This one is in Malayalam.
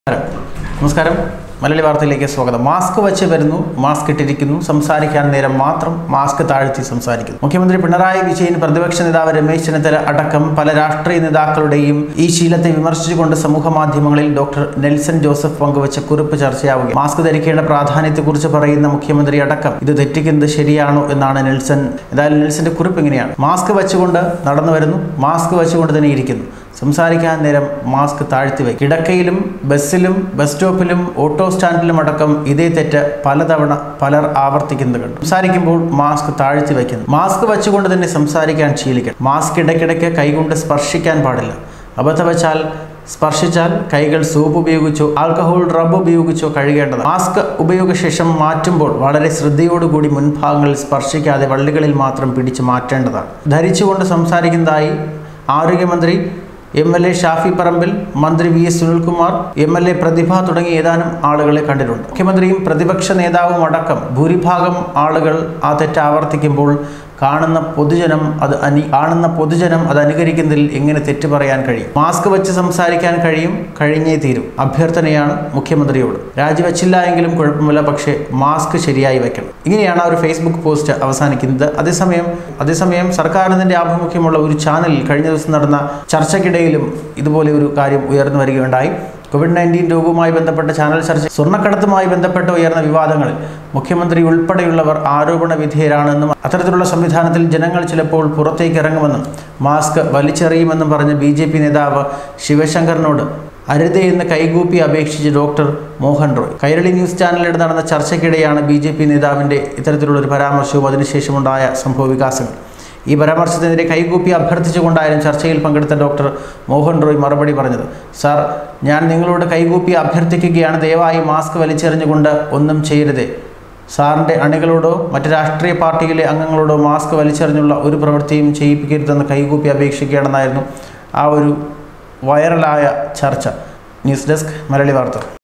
നമസ്കാരം മലയാളി വാർത്തയിലേക്ക് സ്വാഗതം മാസ്ക് വെച്ച് വരുന്നു മാസ്ക് ഇട്ടിരിക്കുന്നു സംസാരിക്കാൻ നേരം മാത്രം മാസ്ക് താഴ്ത്തി സംസാരിക്കുന്നു മുഖ്യമന്ത്രി പിണറായി വിജയൻ പ്രതിപക്ഷ നേതാവ് രമേശ് ചെന്നിത്തല അടക്കം പല രാഷ്ട്രീയ നേതാക്കളുടെയും ഈ ശീലത്തെ വിമർശിച്ചുകൊണ്ട് സമൂഹ മാധ്യമങ്ങളിൽ ഡോക്ടർ നെൽസൺ ജോസഫ് പങ്കുവച്ച കുറിപ്പ് ചർച്ചയാവുകയും മാസ്ക് ധരിക്കേണ്ട പ്രാധാന്യത്തെക്കുറിച്ച് പറയുന്ന മുഖ്യമന്ത്രി അടക്കം ഇത് തെറ്റിക്കുന്നത് ശരിയാണോ എന്നാണ് നെൽസൺ എന്തായാലും നെൽസന്റെ കുറിപ്പ് ഇങ്ങനെയാണ് മാസ്ക് വെച്ചുകൊണ്ട് നടന്നു വരുന്നു മാസ്ക് വെച്ചുകൊണ്ട് തന്നെ ഇരിക്കുന്നു സംസാരിക്കാൻ നേരം മാസ്ക് താഴ്ത്തി വയ്ക്കും കിടക്കയിലും ബസ്സിലും ബസ് സ്റ്റോപ്പിലും ഓട്ടോ സ്റ്റാൻഡിലും അടക്കം ഇതേ തെറ്റ് പലതവണ പലർ ആവർത്തിക്കുന്നത് കണ്ടു സംസാരിക്കുമ്പോൾ മാസ്ക് താഴ്ത്തി വയ്ക്കുന്നു മാസ്ക് വെച്ചുകൊണ്ട് തന്നെ സംസാരിക്കാൻ ശീലിക്കണം മാസ്ക് ഇടയ്ക്കിടയ്ക്ക് കൈകൊണ്ട് സ്പർശിക്കാൻ പാടില്ല അബദ്ധവച്ചാൽ സ്പർശിച്ചാൽ കൈകൾ സോപ്പ് ഉപയോഗിച്ചോ ആൽക്കഹോൾ റബ്ബ് ഉപയോഗിച്ചോ കഴുകേണ്ടത് മാസ്ക് ഉപയോഗശേഷം മാറ്റുമ്പോൾ വളരെ ശ്രദ്ധയോടുകൂടി മുൻഭാഗങ്ങളിൽ സ്പർശിക്കാതെ വള്ളികളിൽ മാത്രം പിടിച്ചു മാറ്റേണ്ടതാണ് ധരിച്ചുകൊണ്ട് സംസാരിക്കുന്നതായി ആരോഗ്യമന്ത്രി M L A Shafi Parambil മന്ത്രി V S Sunilkumar M L A Prathibha തുടങ്ങിയ ഏതാനും ആളുകളെ കണ്ടിട്ടുണ്ട് മുഖ്യമന്ത്രിയും പ്രതിപക്ഷ നേതാവും അടക്കം ഭൂരിഭാഗം ആളുകൾ ആ തെറ്റ് ആവർത്തിക്കുമ്പോൾ കാണുന്ന പൊതുജനം അത് അനി കാണുന്ന പൊതുജനം അത് അനുകരിക്കുന്നതിൽ എങ്ങനെ തെറ്റ് പറയാൻ കഴിയും മാസ്ക് വെച്ച് സംസാരിക്കാൻ കഴിയും കഴിഞ്ഞേ തീരും അഭ്യർത്ഥനയാണ് മുഖ്യമന്ത്രിയോട് രാജിവെച്ചില്ല എങ്കിലും കുഴപ്പമില്ല പക്ഷേ മാസ്ക് ശരിയായി വെക്കണം ഇങ്ങനെയാണ് ആ ഒരു ഫേസ്ബുക്ക് പോസ്റ്റ് അവസാനിക്കുന്നത് അതേസമയം അതേസമയം സർക്കാരിൻ്റെ ആഭിമുഖ്യമുള്ള ഒരു ചാനലിൽ കഴിഞ്ഞ ദിവസം നടന്ന ചർച്ചയ്ക്കിടയിലും ഇതുപോലെ ഒരു കാര്യം ഉയർന്നു വരികയുണ്ടായി കോവിഡ് നയൻറ്റീൻ രോഗവുമായി ബന്ധപ്പെട്ട ചാനൽ ചർച്ച സ്വർണ്ണക്കടത്തുമായി ബന്ധപ്പെട്ട് ഉയർന്ന വിവാദങ്ങളിൽ മുഖ്യമന്ത്രി ഉൾപ്പെടെയുള്ളവർ ആരോപണ വിധേയരാണെന്നും അത്തരത്തിലുള്ള സംവിധാനത്തിൽ ജനങ്ങൾ ചിലപ്പോൾ പുറത്തേക്ക് ഇറങ്ങുമെന്നും മാസ്ക് വലിച്ചെറിയുമെന്നും പറഞ്ഞ ബി ജെ പി നേതാവ് ശിവശങ്കറിനോട് അരുതേ എന്ന് കൈകൂപ്പി അപേക്ഷിച്ച് ഡോക്ടർ മോഹൻ റോയ് കൈരളി ന്യൂസ് ചാനലിൽ നടന്ന ചർച്ചയ്ക്കിടെയാണ് ബി ജെ പി നേതാവിൻ്റെ ഇത്തരത്തിലുള്ള ഒരു പരാമർശവും അതിനുശേഷമുണ്ടായ സംഭവ വികാസങ്ങൾ ഈ പരാമർശത്തിനെതിരെ കൈകൂപ്പി അഭ്യർത്ഥിച്ചുകൊണ്ടായിരുന്നു ചർച്ചയിൽ പങ്കെടുത്ത ഡോക്ടർ മോഹൻ റോയ് മറുപടി പറഞ്ഞത് സാർ ഞാൻ നിങ്ങളോട് കൈകൂപ്പി അഭ്യർത്ഥിക്കുകയാണ് ദയവായി മാസ്ക് വലിച്ചെറിഞ്ഞുകൊണ്ട് ഒന്നും ചെയ്യരുതേ സാറിൻ്റെ അണികളോടോ മറ്റ് രാഷ്ട്രീയ പാർട്ടിയിലെ അംഗങ്ങളോടോ മാസ്ക് വലിച്ചെറിഞ്ഞുള്ള ഒരു പ്രവൃത്തിയും ചെയ്യിപ്പിക്കരുതെന്ന് കൈകൂപ്പി അപേക്ഷിക്കുകയാണെന്നായിരുന്നു ആ ഒരു വൈറലായ ചർച്ച ന്യൂസ് ഡെസ്ക് മലയാളി വാർത്ത